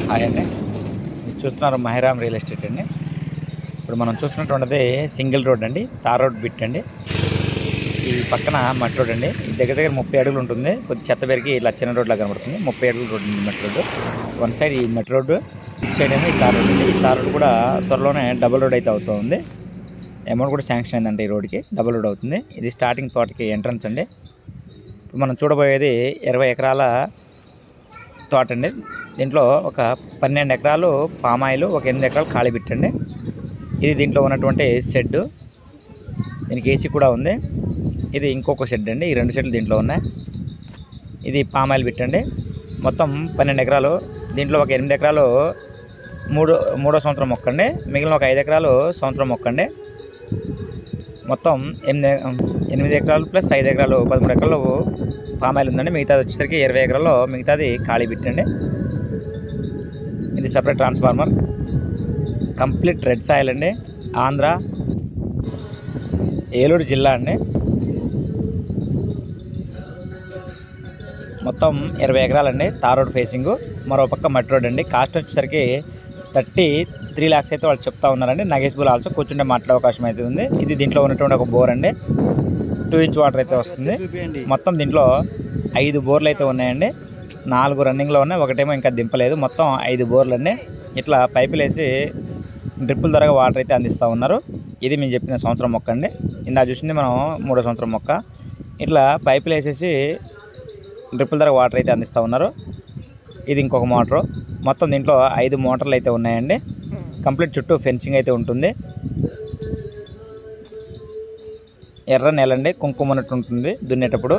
hi అండి మీరు చూస్తున్నారు మహిరామ్ రియల్ ఎస్టేట్ అండి ఇప్పుడు మనం చూస్తున్నటువంటిది సింగిల్ రోడ్ అండి తార్ రోడ్ బిట్ అండి ఈ పక్కన మట్టి రోడ్ అండి ఈ దగ్గర దగ్గర ముప్పై అడుగులు ఉంటుంది కొద్ది చెత్త పెరిగి ఇలా చిన్న రోడ్లా కనబడుతుంది ముప్పై అడుగుల రోడ్ ఉంది మట్టి రోడ్డు వన్ సైడ్ ఈ మట్టి రోడ్డు ఇటు సైడ్ ఏమో ఈ తార్ రోడ్ అండి ఈ తార్ రోడ్ కూడా త్వరలోనే డబుల్ రోడ్ అయితే అవుతుంది అమౌంట్ కూడా శాంక్షన్ అయిందండి ఈ రోడ్కి డబుల్ రోడ్ అవుతుంది ఇది స్టార్టింగ్ తోటకి ఎంట్రన్స్ అండి ఇప్పుడు మనం చూడబోయేది ఇరవై ఎకరాల తోట అండి దీంట్లో ఒక పన్నెండు ఎకరాలు పామాయిల్ ఒక ఎనిమిది ఎకరాలు ఖాళీ పెట్టండి ఇది దీంట్లో ఉన్నటువంటి షెడ్ దీనికి ఏసీ కూడా ఉంది ఇది ఇంకొక షెడ్ అండి ఈ రెండు షెడ్లు దీంట్లో ఉన్నాయి ఇది పామాయిల్ పెట్టండి మొత్తం పన్నెండు ఎకరాలు దీంట్లో ఒక ఎనిమిది ఎకరాలు మూడు మూడో సంవత్సరం మొక్కండి మిగిలిన ఒక ఐదు ఎకరాలు సంవత్సరం మొక్కండి మొత్తం ఎనిమిది ఎనిమిది ఎకరాలు ప్లస్ ఐదు ఎకరాలు పదమూడు ఎకరాలు పామాయిల్ ఉందండి మిగతాది వచ్చేసరికి ఇరవై ఎకరాల్లో మిగతాది ఖాళీ పెట్టండి ఇది separate transformer complete red soil అండి ఆంధ్ర ఏలూరు జిల్లా అండి మొత్తం ఇరవై ఎకరాలండి తార్ రోడ్ ఫేసింగ్ మరో పక్క మట్టి రోడ్ అండి కాస్ట్ వచ్చేసరికి థర్టీ త్రీ ల్యాక్స్ అయితే వాళ్ళు చెప్తా ఉన్నారండి నగేష్ బుల్ ఆల్సో కూర్చుంటే మాట్లాడే అవకాశం అయితే ఉంది ఇది దీంట్లో ఉన్నటువంటి ఒక బోర్ అండి టూ ఇంచ్ వాటర్ అయితే వస్తుంది మొత్తం దీంట్లో ఐదు బోర్లు అయితే ఉన్నాయండి నాలుగు రన్నింగ్లో ఉన్నాయి ఒకటేమో ఇంకా దింపలేదు మొత్తం ఐదు బోర్లు అండి ఇట్లా పైపులు వేసి డ్రిప్పుల ద్వారా వాటర్ అయితే అందిస్తూ ఉన్నారు ఇది మేము చెప్పిన సంవత్సరం మొక్క అండి ఇందా చూసింది మనం మూడో సంవత్సరం మొక్క ఇట్లా పైపులు వేసేసి డ్రిప్పుల ద్వారా వాటర్ అయితే అందిస్తూ ఉన్నారు ఇది ఇంకొక మోటారు మొత్తం దీంట్లో ఐదు మోటార్లు అయితే ఉన్నాయండి కంప్లీట్ చుట్టూ ఫెన్సింగ్ అయితే ఉంటుంది ఎర్ర నెలండి కుంకుమ ఉన్నట్టు ఉంటుంది దున్నేటప్పుడు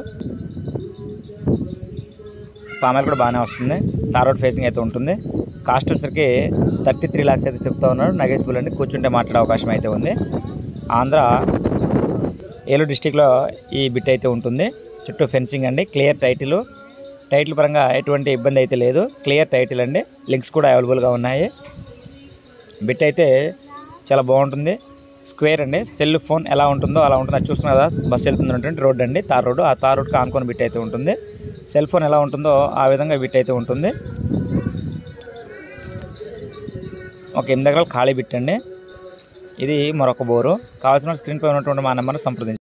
పామాయిల్ కూడా బాగానే వస్తుంది తార్ రోడ్ ఫేసింగ్ అయితే ఉంటుంది కాస్ట్ వచ్చరికి థర్టీ త్రీ ల్యాక్స్ అయితే చెప్తా ఉన్నారు నగేష్ బుల్ అండి కూర్చుంటే మాట్లాడే అవకాశం అయితే ఉంది ఆంధ్ర ఏలూరు డిస్టిక్లో ఈ బిట్ అయితే ఉంటుంది చుట్టూ ఫెన్సింగ్ అండి క్లియర్ టైటిల్ టైటిల్ పరంగా ఎటువంటి ఇబ్బంది అయితే లేదు క్లియర్ టైటిల్ అండి లింక్స్ కూడా అవైలబుల్గా ఉన్నాయి బిట్ అయితే చాలా బాగుంటుంది స్క్వేర్ అండి సెల్ ఫోన్ ఎలా ఉంటుందో అలా ఉంటుంది అది చూస్తున్నారు కదా బస్సు వెళ్తున్నటువంటి రోడ్ అండి తార్ రోడ్డు ఆ తార్ రోడ్కి ఆనుకొని బిట్ అయితే ఉంటుంది సెల్ ఫోన్ ఎలా ఉంటుందో ఆ విధంగా బిట్ అయితే ఉంటుంది ఒక ఎనిమిది ఎకరాలు ఖాళీ బిట్ అండి ఇది మరొక బోరు కావాల్సిన స్క్రీన్ పై ఉన్నటువంటి మా నెంబర్ని సంప్రదించండి